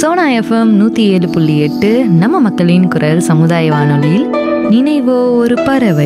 Sona FM நூற்றி ஏழு புள்ளி எட்டு நம்ம மக்களின் குரல் சமுதாய வானொலியில் நினைவோ ஒரு பறவை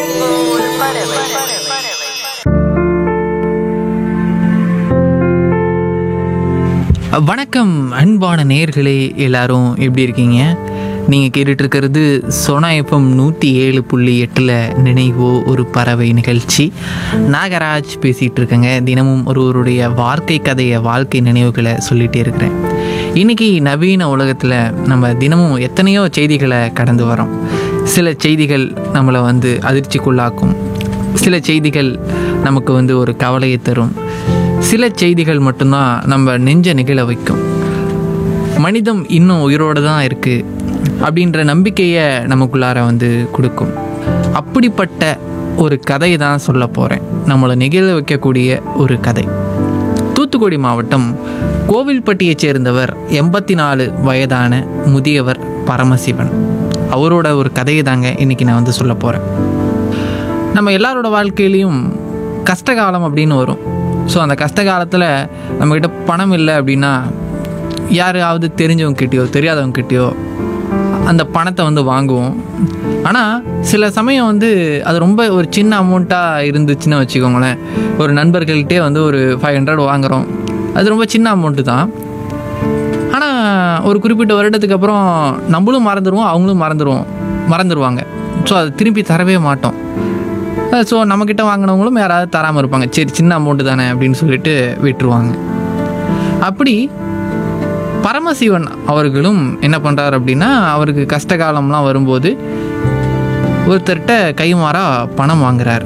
வணக்கம் அன்பான நேயர்களே எல்லாரும் எப்படி இருக்கீங்க நீங்கள் கேட்டுட்டு இருக்கிறது சோனா எஃப்எம் நூற்றி ஏழு புள்ளி எட்டில் நினைவோ ஒரு பறவை நிகழ்ச்சி நாகராஜ் பேசிகிட்டு இருக்கேங்க தினமும் ஒருவருடைய வாழ்க்கை கதையை வாழ்க்கை நினைவுகளை சொல்லிகிட்டே இருக்கிறேன் இன்றைக்கி நவீன உலகத்தில் நம்ம தினமும் எத்தனையோ செய்திகளை கடந்து வரோம் சில செய்திகள் நம்மளை வந்து அதிர்ச்சிக்குள்ளாக்கும் சில செய்திகள் நமக்கு வந்து ஒரு கவலையை தரும் சில செய்திகள் மட்டும்தான் நம்ம நெஞ்ச நிகழ வைக்கும் மனிதம் இன்னும் உயிரோடு தான் இருக்குது அப்படின்ற நம்பிக்கையை நமக்குள்ளார வந்து கொடுக்கும் அப்படிப்பட்ட ஒரு கதையை தான் சொல்ல போகிறேன் நம்மளை நிகழ வைக்கக்கூடிய ஒரு கதை தூத்துக்குடி மாவட்டம் கோவில்பட்டியைச் சேர்ந்தவர் எண்பத்தி நாலு வயதான முதியவர் பரமசிவன் அவரோட ஒரு கதையை தாங்க இன்றைக்கி நான் வந்து சொல்ல போகிறேன் நம்ம எல்லாரோட வாழ்க்கையிலையும் கஷ்டகாலம் அப்படின்னு வரும் ஸோ அந்த கஷ்ட காலத்தில் நம்மக்கிட்ட பணம் இல்லை அப்படின்னா யாராவது தெரிஞ்சவங்க கிட்டேயோ தெரியாதவங்க கிட்டேயோ அந்த பணத்தை வந்து வாங்குவோம் ஆனால் சில சமயம் வந்து அது ரொம்ப ஒரு சின்ன அமௌண்ட்டாக இருந்துச்சுன்னு வச்சுக்கோங்களேன் ஒரு நண்பர்கள்ட்டே வந்து ஒரு ஃபைவ் ஹண்ட்ரட் வாங்குகிறோம் அது ரொம்ப சின்ன அமௌண்ட்டு தான் ஆனால் ஒரு குறிப்பிட்ட வருடத்துக்கு அப்புறம் நம்மளும் மறந்துடுவோம் அவங்களும் மறந்துடுவோம் மறந்துடுவாங்க ஸோ அதை திருப்பி தரவே மாட்டோம் ஸோ நம்மக்கிட்ட வாங்கினவங்களும் யாராவது தராமல் இருப்பாங்க சரி சின்ன அமௌண்ட்டு தானே அப்படின்னு சொல்லிட்டு விட்டுருவாங்க அப்படி பரமசிவன் அவர்களும் என்ன பண்ணுறாரு அப்படின்னா அவருக்கு கஷ்ட காலம்லாம் வரும்போது ஒருத்தர்கிட்ட கைமாறா பணம் வாங்குறாரு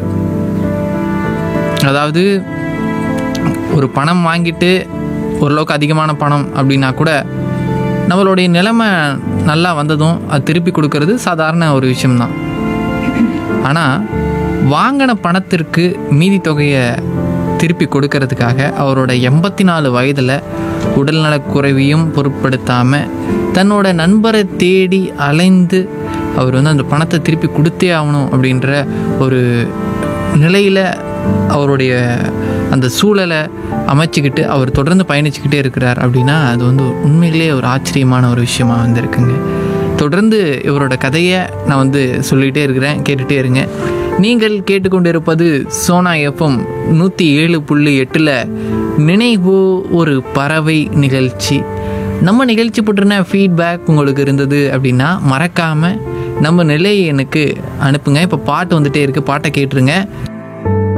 அதாவது ஒரு பணம் வாங்கிட்டு ஓரளவுக்கு அதிகமான பணம் அப்படின்னா கூட நம்மளுடைய நிலைமை நல்லா வந்ததும் அது திருப்பி கொடுக்கறது சாதாரண ஒரு விஷயம்தான் ஆனால் வாங்கின பணத்திற்கு மீதி தொகையை திருப்பி கொடுக்கறதுக்காக அவரோட எண்பத்தி நாலு வயதில் உடல்நலக்குறைவையும் பொருட்படுத்தாமல் தன்னோட நண்பரை தேடி அலைந்து அவர் வந்து அந்த பணத்தை திருப்பி கொடுத்தே ஆகணும் அப்படின்ற ஒரு நிலையில் அவருடைய அந்த சூழலை அமைச்சுக்கிட்டு அவர் தொடர்ந்து பயணிச்சுக்கிட்டே இருக்கிறார் அப்படின்னா அது வந்து உண்மையிலே ஒரு ஆச்சரியமான ஒரு விஷயமா வந்திருக்குங்க தொடர்ந்து இவரோட கதையை நான் வந்து சொல்லிகிட்டே இருக்கிறேன் கேட்டுகிட்டே இருங்க நீங்கள் கேட்டுக்கொண்டிருப்பது சோனா எஃப்எம் நூற்றி ஏழு புள்ளி எட்டில் நினைவோ ஒரு பறவை நிகழ்ச்சி நம்ம நிகழ்ச்சி பற்றின ஃபீட்பேக் உங்களுக்கு இருந்தது அப்படின்னா மறக்காமல் நம்ம நிலையை எனக்கு அனுப்புங்க இப்போ பாட்டு வந்துட்டே இருக்குது பாட்டை கேட்டுருங்க